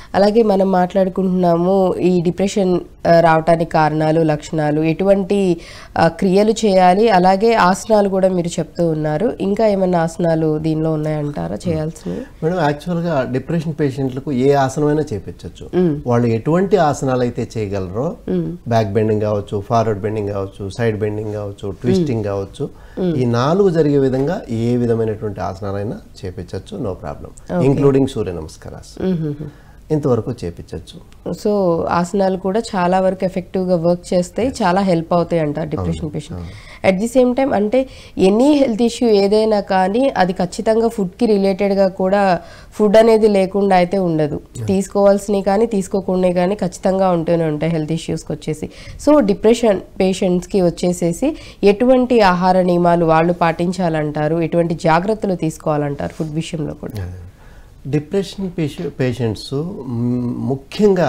అలాగే మనం మాట్లాడుకుంటున్నాము ఈ డిప్రెషన్ ఆ, రావటానికి కారణాలు లక్షణాలు ఎటువంటి ఆ, క్రియలు చేయాలి అలాగే ఆసనాలు కూడా మీరు చెప్తూ ఉన్నారు ఇంకా ఏమైనా ఆసనాలు దీనిలో ఉన్నాయంటారా చేయాల్సినవి మేడం యాక్చువల్గా డిప్రెషన్ పేషెంట్లకు ఏ ఆసనమైనా చేపించవచ్చు వాళ్ళు ఎటువంటి ఆసనాలు అయితే చేయగలరో బ్యాక్ బెండింగ్ కావచ్చు ఫార్వర్డ్ బెండింగ్ కావచ్చు సైడ్ బెండింగ్ కావచ్చు ట్విస్టింగ్ కావచ్చు ఈ నాలుగు జరిగే విధంగా ఏ విధమైనటువంటి ఆసనాలైనా చేపించవచ్చు no problem including Surya namaskaras ఇంతవరకు చేపించవచ్చు సో ఆసనాలు కూడా చాలా వరకు ఎఫెక్టివ్గా వర్క్ చేస్తాయి చాలా హెల్ప్ అవుతాయి అంటారు depression patient at the same time అంటే ఎనీ హెల్త్ ఇష్యూ ఏదైనా కానీ అది ఖచ్చితంగా ఫుడ్కి రిలేటెడ్గా కూడా ఫుడ్ అనేది లేకుండా అయితే ఉండదు తీసుకోవాల్సినవి కానీ తీసుకోకుండా కానీ ఖచ్చితంగా ఉంటూనే ఉంటాయి హెల్త్ ఇష్యూస్కి వచ్చేసి సో డిప్రెషన్ పేషెంట్స్కి వచ్చేసేసి ఎటువంటి ఆహార నియమాలు వాళ్ళు పాటించాలంటారు ఎటువంటి జాగ్రత్తలు తీసుకోవాలంటారు ఫుడ్ విషయంలో కూడా డిప్రెషన్ పేషె పేషెంట్స్ ముఖ్యంగా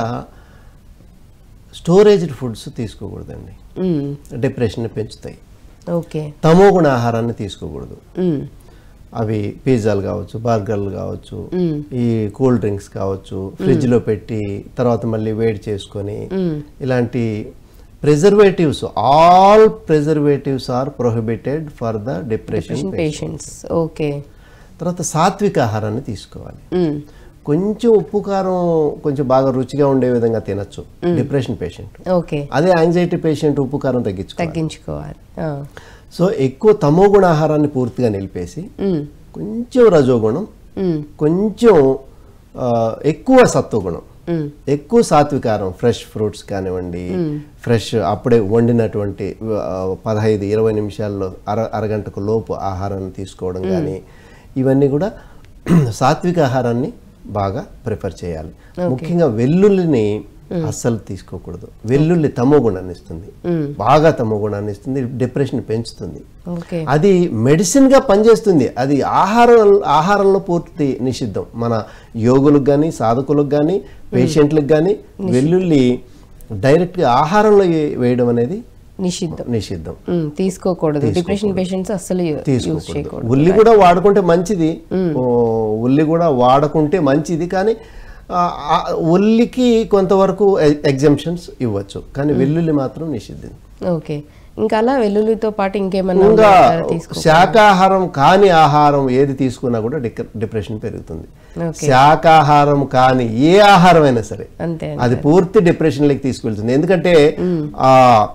స్టోరేజ్డ్ ఫుడ్స్ తీసుకోకూడదండి డిప్రెషన్ పెంచుతాయి ఓకే తమో గుణ ఆహారాన్ని తీసుకోకూడదు అవి పిజ్జాలు కావచ్చు బర్గర్లు కావచ్చు ఈ కూల్ డ్రింక్స్ కావచ్చు ఫ్రిడ్జ్ లో పెట్టి తర్వాత మళ్ళీ వేడి చేసుకొని ఇలాంటి preservatives all preservatives are prohibited for the depression patients okay తర్వాత సాత్విక ఆహారాన్ని తీసుకోవాలి కొంచెం ఉప్పు కారం కొంచెం బాగా రుచిగా ఉండే విధంగా తినచ్చు డిప్రెషన్ పేషెంట్ ఓకే అదే యాంగ్జైటీ పేషెంట్ ఉప్పు కారం తగ్గించుకోవాలి తగ్గించుకోవాలి ఆ. సో ఎక్కువ తమోగుణ ఆహారాన్ని పూర్తిగా నిలిపేసి మ్మ్. కొంచెం రజోగుణం మ్మ్. కొంచెం ఆ, ఎక్కువ సత్వగుణం మ్మ్. ఎక్కువ సాత్వికారం ఫ్రెష్ ఫ్రూట్స్ కానివ్వండి ఫ్రెష్ అప్పుడే వండినటువంటి ఆ, పదహైదు ఇరవై నిమిషాల్లో అర అరగంటకు లోపు ఆహారాన్ని తీసుకోవడం కానీ ఇవన్నీ కూడా సాత్విక ఆహారాన్ని బాగా ప్రిఫర్ చేయాలి ముఖ్యంగా వెల్లుల్లిని అస్సలు తీసుకోకూడదు వెల్లుల్లి తమో గుణాన్ని ఇస్తుంది బాగా తమో గుణాన్ని ఇస్తుంది డిప్రెషన్ పెంచుతుంది ఓకే అది మెడిసిన్ గా పనిచేస్తుంది అది ఆహారం ఆహారంలో పూర్తి నిషిద్ధం మన యోగులకు కానీ సాధకులకు కానీ పేషెంట్లకు కానీ వెల్లుల్లి డైరెక్ట్ గా ఆహారంలో ఏ- వేయడం అనేది నిషిద్ధం నిషిద్ధం మ్మ్. తీసుకోకూడదు డిప్రెషన్ పేషెంట్స్ అస్సలు యూజ్ తీసుకోకూడదు చేయకూడదు ఉల్లి కూడా వాడుకుంటే మంచిది ఓ, ఉల్లి కూడా వాడుకుంటే మంచిది కానీ ఆ, ఆ, ఉల్లికి కొంతవరకు ఎగ్జంప్షన్స్ ఇవ్వచ్చు కానీ వెల్లుల్లి మాత్రం నిషిద్ధం ఓకే ఇంకా అలా వెల్లుల్లితో పాటు ఇంకేమన్నా ఇంకా ఉన్నాయా? తీసుకో శాకాహారం కాని ఆహారం ఏది తీసుకున్నా కూడా డిక- డిప్రెషన్ పెరుగుతుంది ఓకే శాకాహారం కాని ఏ ఆహారం అయినా సరే అంతే అది పూర్తి డిప్రెషన్లోకి తీసుకెళ్తుంది ఎందుకంటే ఆ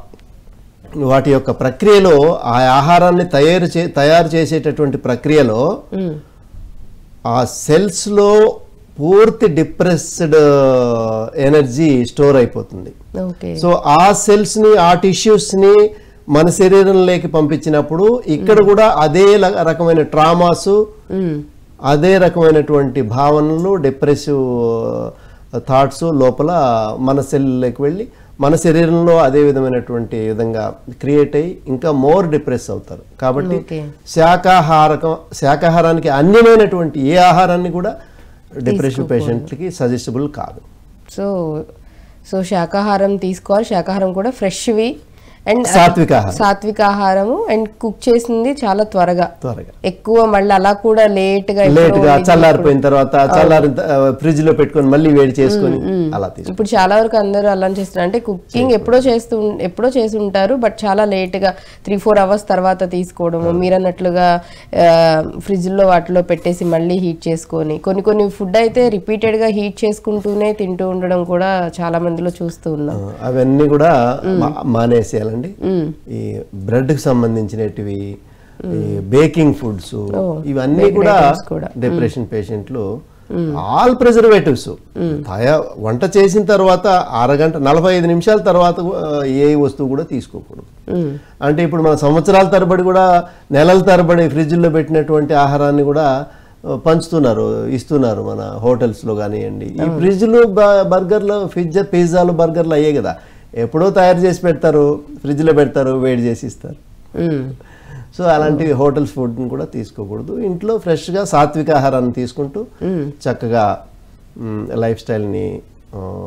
వాటి యొక్క ప్రక్రియలో ఆ ఆహారాన్ని తయారు చే తయారు చేసేటటువంటి ప్రక్రియలో మ్మ్. ఆ సెల్స్లో పూర్తి డిప్రెస్డ్ ఎనర్జీ స్టోర్ అయిపోతుంది ఓకే సో ఆ సెల్స్ ని ఆ టిష్యూస్ ని మన శరీరంలోకి పంపించినప్పుడు ఇక్కడ కూడా అదే ల- రకమైన ట్రామాస్ మ్మ్. అదే రకమైనటువంటి భావనలు డిప్రెసివ్ థాట్స్ లోపల మన సెల్లోకి వెళ్ళి మన శరీరంలో అదే విధమైనటువంటి విధంగా క్రియేట్ అయ్యి ఇంకా మోర్ డిప్రెస్ అవుతారు కాబట్టి ఓకే శాకాహారకం శాకాహారానికి అన్యమైనటువంటి ఏ ఆహారాన్ని కూడా డిప్రెషన్ పేషెంట్లకి సజెస్టబుల్ కాదు సో సో శాకాహారం తీసుకోవాలి శాకాహారం కూడా ఫ్రెష్వి అండ్ సాత్విక ఆహారం సాత్విక ఆహారము అండ్ కుక్ చేసింది చాలా త్వరగా త్వరగా ఎక్కువ మళ్ళీ అలా కూడా లేట్ గా ఎప్పుడో లేట్ గా ఇది చల్లారిపోయిన తర్వాత చల్లారిన ఫ్రిడ్జ్ లో పెట్టుకొని మళ్ళీ వేడి చేసుకొని అలా తీసుకుంటాం ఇప్పుడు చాలా వరకు అందరూ అలా చేస్తున్నారు అంటే కుకింగ్ ఎప్పుడో చేస్తూ ఉం- ఎప్పుడో చేసి ఉంటారు బట్ చాలా లేట్ గా త్రీ ఫోర్ అవర్స్ తర్వాత తీసుకోవడము మీరు అన్నట్లుగా ఫ్రిడ్జ్ లో వాటిలో పెట్టేసి మళ్ళీ హీట్ చేసుకొని కొన్ని కొన్ని ఫుడ్ అయితే రిపీటెడ్ గా హీట్ చేసుకుంటూనే తింటూ ఉండడం కూడా చాలా మందిలో చూస్తూ ఉన్నాం ఆ, అవన్నీ కూడా మా- మానేసేయాలండి ఈ బ్రెడ్ కి సంబంధించినటివి ఈ బేకింగ్ ఫుడ్స్ ఇవన్నీ కూడా items కూడా. డిప్రెషన్ పేషెంట్లు ఆల్ ప్రిజర్వేటివ్స్ వంట చేసిన తర్వాత అరగంట నలభై ఐదు నిమిషాల తర్వాత ఆ, ఏ వస్తువు కూడా తీసుకోకూడదు అంటే ఇప్పుడు మన సంవత్సరాల తరబడి కూడా నెలల తరబడి ఫ్రిడ్జ్లో పెట్టినటువంటి ఆహారాన్ని కూడా ఆ, పంచుతున్నారు ఇస్తున్నారు మన హోటల్స్లో కానివ్వండి ఈ ఫ్రిడ్జ్లు బ- బర్గర్లు పిజ్జా పిజ్జాలు బర్గర్లు అయ్యే కదా ఎప్పుడో తయారు చేసి పెడతారు ఫ్రిడ్జ్లో పెడతారు వేడి చేసి ఇస్తారు మ్మ్. సో అలాంటి హోటల్స్ ఫుడ్ని కూడా తీసుకోకూడదు ఇంట్లో ఫ్రెష్గా సాత్విక ఆహారాన్ని తీసుకుంటూ చక్కగా లైఫ్ స్టైల్ని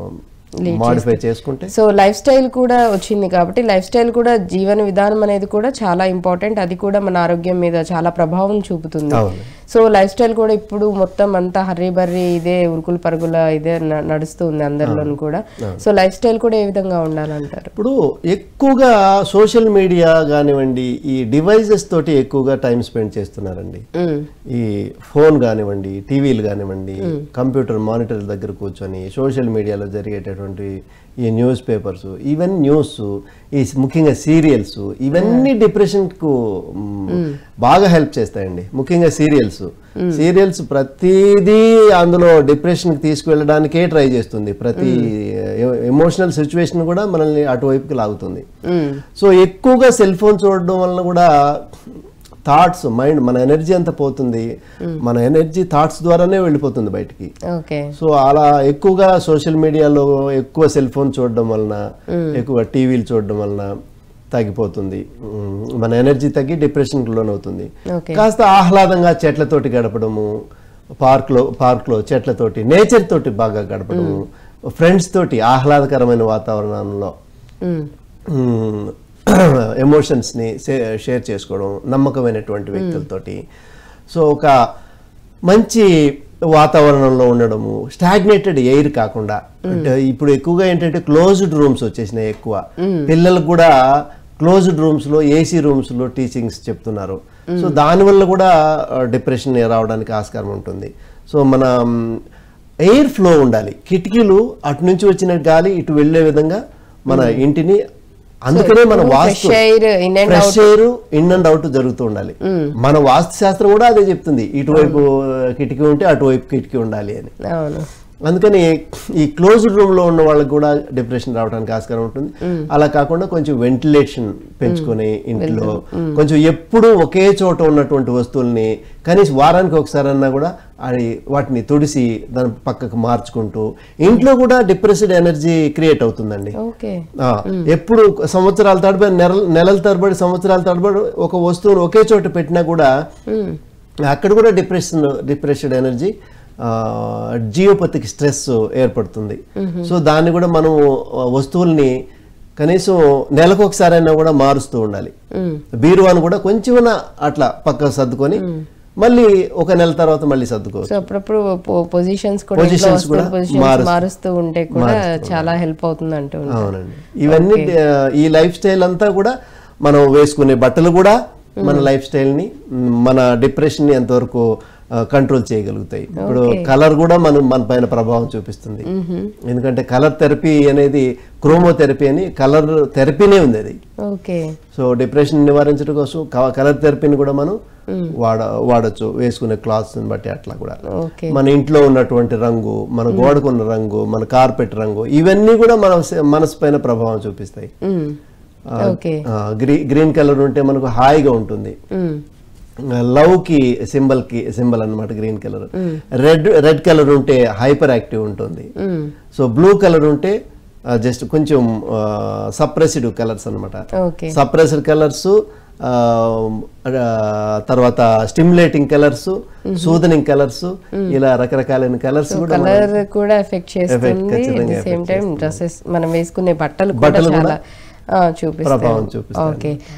మాడిఫై చేసుకుంటే సో లైఫ్ స్టైల్ కూడా వచ్చింది కాబట్టి లైఫ్ స్టైల్ కూడా జీవన విధానం అనేది కూడా చాలా ఇంపార్టెంట్ అది కూడా మన ఆరోగ్యం మీద చాలా ప్రభావం చూపుతుంది అవును. సో లైఫ్ స్టైల్ కూడా ఇప్పుడు మొత్తం అంతా హర్రీ బర్రీ ఇదే ఉరుకులు పరుగుల ఇదే న- నడుస్తుంది అందరిలోనూ కూడా సో లైఫ్ స్టైల్ కూడా ఏ విధంగా ఉండాలంటారు ఇప్పుడు ఎక్కువగా సోషల్ మీడియా కానివ్వండి ఈ డివైజెస్ తోటి ఎక్కువగా టైం స్పెండ్ చేస్తున్నారండి మ్మ్. ఈ ఫోన్ కానివ్వండి టీవీలు కానివ్వండి కంప్యూటర్ మానిటర్ దగ్గర కూర్చొని సోషల్ మీడియాలో జరిగేటటువంటి ఈ న్యూస్ పేపర్స్ ఈవెన్ న్యూస్ ఈ ముఖ్యంగా సీరియల్స్ ఇవన్నీ డిప్రెషన్కు మ్, బాగా హెల్ప్ చేస్తాయండి ముఖ్యంగా సీరియల్స్ సీరియల్స్ ప్రతిదీ అందులో డిప్రెషన్కి తీసుకువెళ్ళడానికే ట్రై చేస్తుంది ప్రతి ఎమోషనల్ సిచ్యువేషన్ కూడా మనల్ని అటువైపుకి లాగుతుంది మ్మ్. సో ఎక్కువగా సెల్ ఫోన్ చూడడం వలన కూడా థాట్స్ మైండ్ మన ఎనర్జీ అంతా పోతుంది మన ఎనర్జీ థాట్స్ ద్వారానే వెళ్ళిపోతుంది బయటికి ఓకే సో అలా ఎక్కువగా సోషల్ మీడియాలో ఎక్కువ సెల్ ఫోన్ చూడడం వలన ఎక్కువ టీవీలు చూడడం వలన తగ్గిపోతుంది ఉమ్, మన ఎనర్జీ తగ్గి డిప్రెషన్కి లోనవుతుంది ఓకే కాస్త ఆహ్లాదంగా చెట్లతోటి గడపడము పార్క్లో పార్క్లో చెట్లతోటి నేచర్ తోటి బాగా గడపడము ఫ్రెండ్స్ తోటి ఆహ్లాదకరమైన వాతావరణంలో మ్మ్. ఎమోషన్స్ని షేర్ చేసుకోవడం నమ్మకమైనటువంటి వ్యక్తులతోటి సో ఒక మంచి వాతావరణంలో ఉండడము స్టాగ్నేటెడ్ ఎయిర్ కాకుండా అంటే ఇప్పుడు ఎక్కువగా ఏంటంటే క్లోజ్డ్ రూమ్స్ వచ్చేసినాయి ఎక్కువ పిల్లలకు కూడా క్లోజ్డ్ రూమ్స్ లో ఏసీ రూమ్స్ లో టీచింగ్స్ చెప్తున్నారు సో దానివల్ల కూడా డిప్రెషన్ రావడానికి ఆస్కారం ఉంటుంది సో మన ఎయిర్ ఫ్లో ఉండాలి కిటికీలు అటు నుంచి వచ్చిన గాలి ఇటు వెళ్ళే విధంగా మన ఇంటిని అందుకనే మన వాస్తు fresh air in and fresh air in and out జరుగుతూ ఉండాలి మన వాస్తు శాస్త్రం కూడా అదే చెప్తుంది ఇటువైపు కిటికీ ఉంటే అటువైపు కిటికీ ఉండాలి అని అవును అందుకని ఈ క్లోజ్డ్ రూమ్ లో ఉన్న వాళ్ళకి కూడా డిప్రెషన్ రావడానికి ఆస్కారం ఉంటుంది అలా కాకుండా కొంచెం వెంటిలేషన్ పెంచుకొని ఇంట్లో కొంచెం ఎప్పుడూ ఒకే చోట ఉన్నటువంటి వస్తువుల్ని కనీసం వారానికి ఒకసారన్నా కూడా అది వాటిని తుడిసి దాని పక్కకు మార్చుకుంటూ ఇంట్లో కూడా డిప్రెస్డ్ ఎనర్జీ క్రియేట్ అవుతుందండి ఓకే ఆ, ఎప్పుడు సంవత్సరాల తరబడి నెల నెలల తరబడి సంవత్సరాల తరబడి ఒక వస్తువును ఒకే చోట పెట్టినా కూడా అక్కడ కూడా depression depression energy geopathic stress ఏర్పడుతుంది సో దాన్ని కూడా మనం ఆ, వస్తువుల్ని కనీసం నెలకు ఒకసారైనా కూడా మారుస్తూ ఉండాలి బీరువాను కూడా కొంచెం అట్లా పక్క సర్దుకొని మళ్ళీ ఒక నెల తర్వాత మళ్ళీ సర్దుకోవచ్చు సో అప్పుడప్పుడు పొజిషన్స్ కూడా Positions కూడా పొజిషన్స్ మారుస్తూ- మారుస్తూ ఉంటే కూడా చాలా హెల్ప్ అవుతుంది అంటూ ఉంటారు. అవునండి ఇవన్నీ ఆ, ఈ లైఫ్ స్టైల్ అంతా కూడా మనం వేసుకునే బట్టలు కూడా మన లైఫ్ స్టైల్ ని మ్, మన డిప్రెషన్ ని ఎంతవరకు కంట్రోల్ చేయగలుగుతాయి ఇప్పుడు కలర్ కూడా మనం మన పైన ప్రభావం చూపిస్తుంది ఎందుకంటే కలర్ థెరపీ అనేది క్రోమోథెరపీ అని కలర్ థెరపీనే ఉంది అది ఓకే సో డిప్రెషన్ నివారించడం కోసం కలర్ థెరపీని కూడా మనం వాడ వాడచ్చు వేసుకునే క్లాత్స్ బట్టి అట్లా కూడా ఓకే మన ఇంట్లో ఉన్నటువంటి రంగు మన గోడకున్న రంగు మన కార్పెట్ రంగు ఇవన్నీ కూడా మన స- మనసు పైన ప్రభావం చూపిస్తాయి మ్మ్. ఆ, ఓకే ఆ, గ్రీ గ్రీన్ కలర్ ఉంటే మనకు హాయిగా ఉంటుంది మ్మ్. లవ్ కి సింబల్ కి సింబల్ అన్నమాట green colour red red colour ఉంటే హైపర్ యాక్టివ్ ఉంటుంది మ్మ్. సో బ్లూ కలర్ ఉంటే జస్ట్ కొంచెం సప్రెసిడ్ కలర్స్ అన్నమాట ఓకే సప్రెసర్ కలర్స్ తర్వాత స్టిమ్యులేటింగ్ కలర్స్ సూదనింగ్ కలర్స్ ఇలా రకరకాలైన కలర్స్ కూడా మనం- కలర్ కూడా ఎఫెక్ట్ చేస్తుంది ఖచ్చితంగా ది సేమ్ టైం డ్రెస్సెస్ మనం వేసుకునే బట్టలు కూడా బట్టలు కూడా చాలా ఆ, చూపిస్తాయి ప్రభావం చూపిస్తాయి. ఓకే